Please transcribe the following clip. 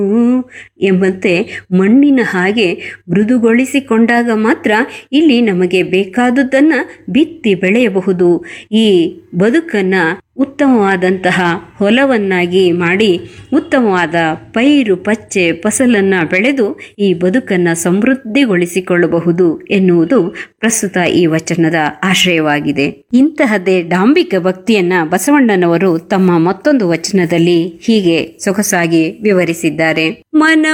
ಎಂಬಂತೆ ಮಣ್ಣಿನ ಹಾಗೆ ಮೃದುಗೊಳಿಸಿಕೊಂಡಾಗ ಮಾತ್ರ ಇಲ್ಲಿ ನಮಗೆ ಬೇಕಾದುದನ್ನು ಬಿತ್ತಿ ಬೆಳೆಯಬಹುದು ಈ ಬದುಕನ್ನ ಉತ್ತಮವಾದಂತಹ ಹೊಲವನ್ನಾಗಿ ಮಾಡಿ ಉತ್ತಮವಾದ ಪೈರು ಪಚ್ಚೆ ಫಸಲನ್ನ ಬೆಳೆದು ಈ ಬದುಕನ್ನ ಸಮೃದ್ಧಿಗೊಳಿಸಿಕೊಳ್ಳಬಹುದು ಎನ್ನುವುದು ಪ್ರಸ್ತುತ ಈ ವಚನದ ಆಶಯವಾಗಿದೆ ಇಂತಹದ್ದೇ ಡಾಂಬಿಕ ಭಕ್ತಿಯನ್ನ ಬಸವಣ್ಣನವರು ತಮ್ಮ ಮತ್ತೊಂದು ವಚನದಲ್ಲಿ ಹೀಗೆ ಸೊಗಸಾಗಿ ವಿವರಿಸಿದ್ದಾರೆ ಮನ